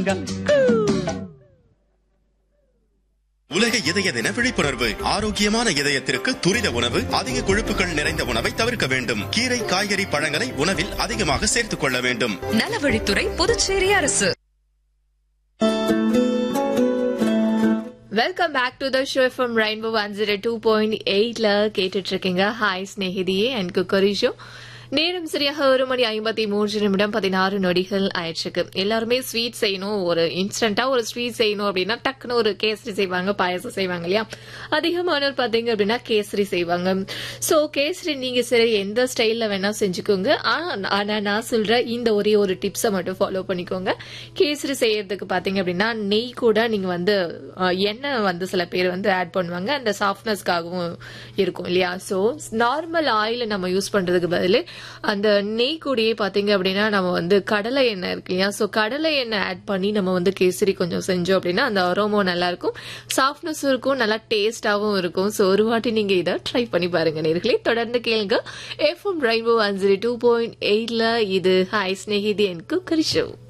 உலக இதய தின விழிப்புணர்வு ஆரோக்கியமான இதயத்திற்கு துரித உணவு அதிக கொழுப்புகள் நிறைந்த உணவை தவிர்க்க வேண்டும் கீரை காய்கறி பழங்களை உணவில் அதிகமாக சேர்த்துக் கொள்ள வேண்டும் நலவழித்துறை புதுச்சேரி அரசு welcome back to the show from rainbow one zero two point எயிட்ல கேட்டுட்டு இருக்கீங்க ஹாய் ஸ்நேகிதியே அண்ட் குக்கரி ஷோ நேரம் சரியாக ஒரு மணி ஐம்பத்தி மூன்று நிமிடம் பதினாறு நொடிகள் ஆயிடுச்சுக்கு எல்லாருமே ஸ்வீட் செய்யணும் ஒரு இன்ஸ்டன்டா ஒரு ஸ்வீட் செய்யணும் அப்படின்னா டக்குன்னு ஒரு கேசரி செய்வாங்க பாயசம் செய்வாங்க இல்லையா அதிகமானவர் பாத்தீங்க அப்படின்னா கேசரி செய்வாங்க சோ கேசரி நீங்க சரி எந்த ஸ்டைல்ல வேணா செஞ்சுக்கோங்க ஆ- ஆனா நான் சொல்ற இந்த ஒரே ஒரு டிப்ஸை மட்டும் ஃபாலோ பண்ணிக்கோங்க கேசரி செய்யறதுக்கு பாத்தீங்க அப்படின்னா நெய் கூட நீங்க வந்து அஹ், எண்ணெய் வந்து சில பேர் வந்து ஆட் பண்ணுவாங்க அந்த சாஃப்ட்னஸ்க்காகவும் இருக்கும் இல்லையா சோ நார்மல் ஆயில நம்ம யூஸ் பண்றதுக்கு பதில் அந்த நெய் கூடயே பாத்தீங்க அப்படின்னா நம்ம வந்து கடலை எண்ணெய் இருக்கு இல்லையா சோ கடலை எண்ணெய் ஆட் பண்ணி நம்ம வந்து கேசரி கொஞ்சம் செஞ்சோம் அப்படின்னா அந்த அரோமோ நல்லா இருக்கும் சாஃப்ட்னஸ் இருக்கும் நல்லா டேஸ்டாவும் இருக்கும் சோ ஒரு வாட்டி நீங்க இதை ட்ரை பண்ணி பாருங்க நேர்களே தொடர்ந்து கேளுங்க FM rainbow one zero two point எயிட்ல இது hi Snehithi and cookery show